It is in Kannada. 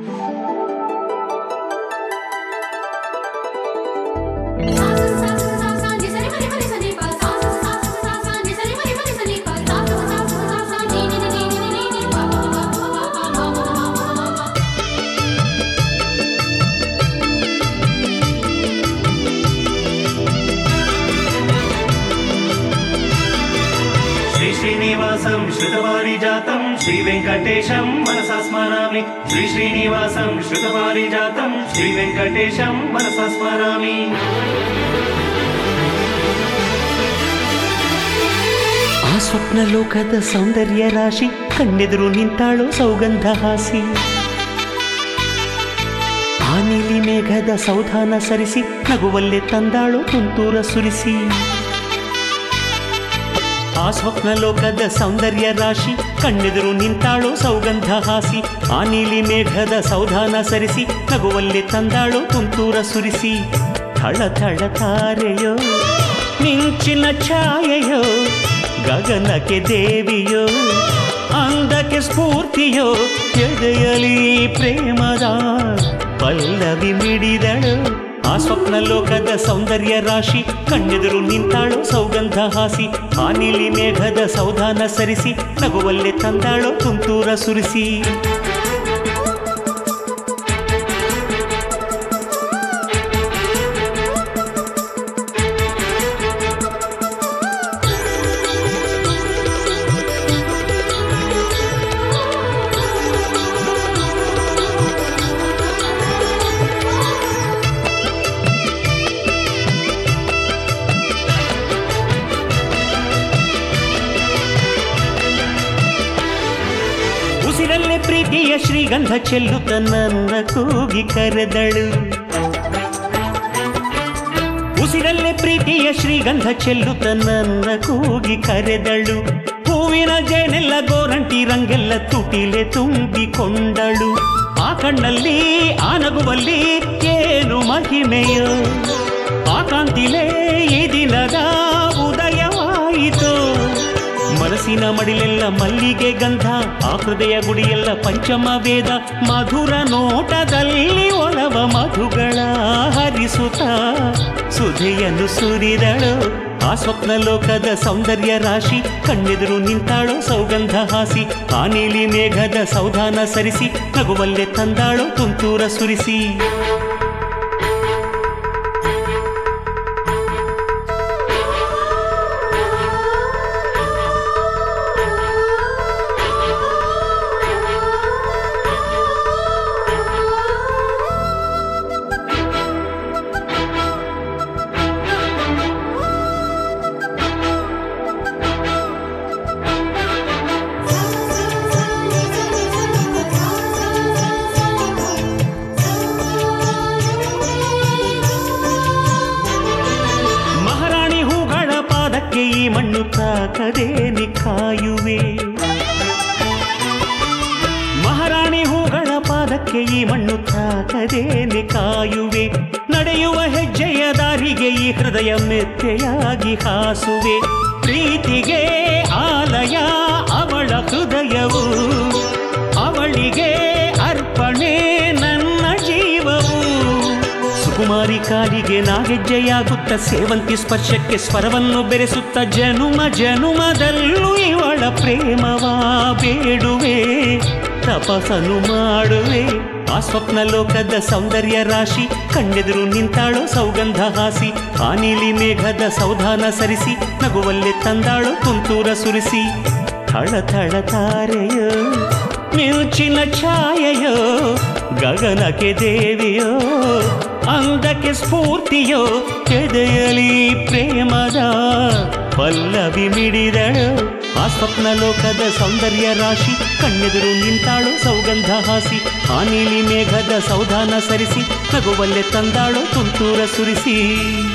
శ్రీ శ్రీనివాసం శృతవారిజాతం శ్రీ వెంకటేశం మనసా స్మరామి శ్రీ శ్రీనివాసం శృతవారిజాతం శ్రీ వెంకటేశం మనసా స్మరామి ಆ ಸ್ವಪ್ನ ಲೋಕದ ಸೌಂದರ್ಯ ರಾಶಿ ಕಣ್ಣೆದುರು ನಿಂತಾಳೋ ಸೌಗಂಧ ಹಾಸಿ ಆ ನೀಲಿ ಮೇಘದ ಸೌಧಾನ ಸರಿಸಿ ನಗುವಲ್ಲೇ ತಂದಾಳೋ ತುಂತೂರ ಸುರಿಸಿ ಆ ಸ್ವಪ್ನ ಲೋಕದ ಸೌಂದರ್ಯ ರಾಶಿ ಕಣ್ಣೆದುರು ನಿಂತಾಳೋ ಸೌಗಂಧ ಹಾಸಿ ಆ ನೀಲಿ ಮೇಘದ ಸೌಧಾನ ಸರಿಸಿ ನಗುವಲ್ಲೇ ತಂದಾಳೋ ತುಂತೂರ ಸುರಿಸಿ ಥಳ ಥಳ ತಾರೆಯೋ ಮಿಂಚಿನ ಛಾಯೆಯೋ ಗಗನಕ್ಕೆ ದೇವಿಯೋ ಅಂದಕ್ಕೆ ಸ್ಫೂರ್ತಿಯೋ ಎದೆಯಲಿ ಪ್ರೇಮದ ಪಲ್ಲವಿ ಮಿಡಿದಳು ಆ ಸ್ವಪ್ನ ಲೋಕದ ಸೌಂದರ್ಯ ರಾಶಿ ಕಣ್ಣೆದುರು ನಿಂತಾಳು ಸೌಗಂಧ ಹಾಸಿ ಆ ನೀಲಿ ಮೇಘದ ಸೌಧಾನ ಸರಿಸಿ ನಗುವಲ್ಲೇ ತಂದಾಳು ತುಂತೂರ ಸುರಿಸಿ ಉಸಿರಲ್ಲೇ ಪ್ರೀತಿಯ ಶ್ರೀಗಂಧ ಚೆಲ್ಲುತ್ತ ನನ್ನ ಕೂಗಿ ಕರೆದಳು ಉಸಿರಲ್ಲೇ ಪ್ರೀತಿಯ ಶ್ರೀಗಂಧ ಚೆಲ್ಲುತ್ತ ನನ್ನ ಕೂಗಿ ಕರೆದಳು ಹೂವಿನ ಜೇನೆಲ್ಲ ಗೋರಂಟಿ ರಂಗೆಲ್ಲ ತುಟಿಲೆ ತುಂಬಿಕೊಂಡಳು ಆ ಕಣ್ಣಲ್ಲಿ ಆ ನಗುವಲ್ಲಿ ಏನು ಮಹಿಮೆಯೋ ಆ ಕಾಂತಿಲೇ ಈ ದಿನದ ಉದಯವಾಯಿತು ಮನಸ್ಸಿನ ಮಡಿಲೆಲ್ಲ ಮಲ್ಲಿಗೆ ಗಂಧ ಆ ಹೃದಯ ಗುಡಿಯೆಲ್ಲ ಪಂಚಮ ವೇದ ಮಧುರ ನೋಟದಲ್ಲಿ ಒಲವ ಮಧುಗಳ ಹರಿಸುತ್ತ ಸುಧೆಯನ್ನು ಸುರಿದಳು ಆ ಸ್ವಪ್ನ ಲೋಕದ ಸೌಂದರ್ಯ ರಾಶಿ ಕಣ್ಣೆದುರು ನಿಂತಾಳೋ ಸೌಗಂಧ ಹಾಸಿ ಆ ನೀಲಿ ಮೇಘದ ಸೌಧಾನ ಸರಿಸಿ ನಗುವಲ್ಲೇ ತಂದಾಳೋ ತುಂತೂರ ಸುರಿಸಿ ಮಹಾರಾಣಿ ಹೂಗಳ ಪಾದಕ್ಕೆ ಈ ಮಣ್ಣು ತಾಕದೆ ಕಾಯುವೆ ಮಹಾರಾಣಿ ಹೂಗಳ ಪಾದಕ್ಕೆ ಈ ಮಣ್ಣು ತಾಕದೆ ಕಾಯುವೆ ನಡೆಯುವ ಹೆಜ್ಜೆಯ ದಾರಿಗೆ ಈ ಹೃದಯ ಮೆತ್ತೆಯಾಗಿ ಹಾಸುವೆ ಪ್ರೀತಿಗೆ ಆಲಯ ಅವಳ ಹೃದಯವು ಅವಳಿಗೆ ಅರ್ಪಣೆ ನನ್ನ ಜೀವವು ಸುಕುಮಾರಿ ಕಾಲಿಗೆ ನಾಗೆಜ್ಜೆಯಾಗುತ್ತ ಸೇವಂತಿ ಸ್ಪರ್ಶಕ್ಕೆ ಸ್ವರವನ್ನು ಬೆರೆಸುತ್ತ ಜನುಮ ಜನುಮದಲ್ಲೂ ಇವಳ ಪ್ರೇಮವಾ ಬೇಡುವೆ ತಪಸನು ಮಾಡುವೆ ಆ ಸ್ವಪ್ನ ಲೋಕದ ಸೌಂದರ್ಯ ರಾಶಿ ಕಣ್ಣೆದುರು ನಿಂತಾಳೋ ಸೌಗಂಧ ಹಾಸಿ ಆ ನೀಲಿ ಮೇಘದ ಸೌಧಾನ ಸರಿಸಿ ನಗುವಲ್ಲೇ ತಂದಾಳೋ ತುಂತೂರ ಸುರಿಸಿ ಥಳ ಥಳ ತಾರೆಯೋ ಮಿಂಚಿನ ಛಾಯೆಯೋ ಗಗನಕ್ಕೆ ದೇವಿಯೋ ಅಂದಕ್ಕೆ ಸ್ಫೂರ್ತಿಯೋ ಎದೆಯಲಿ ಪ್ರೇಮದ ಪಲ್ಲವಿ ಮಿಡಿದಳು ಆ ಸ್ವಪ್ನ ಲೋಕದ ಸೌಂದರ್ಯ ರಾಶಿ ಕಣ್ಣೆದುರು ನಿಂತಾಳು ಸೌಗಂಧ ಹಾಸಿ ಆ ನೀಲಿ ಮೇಘದ ಸೌಧಾನ ಸರಿಸಿ ನಗುವಲ್ಲೇ ತಂದಾಳು ತುಂತೂರ ಸುರಿಸಿ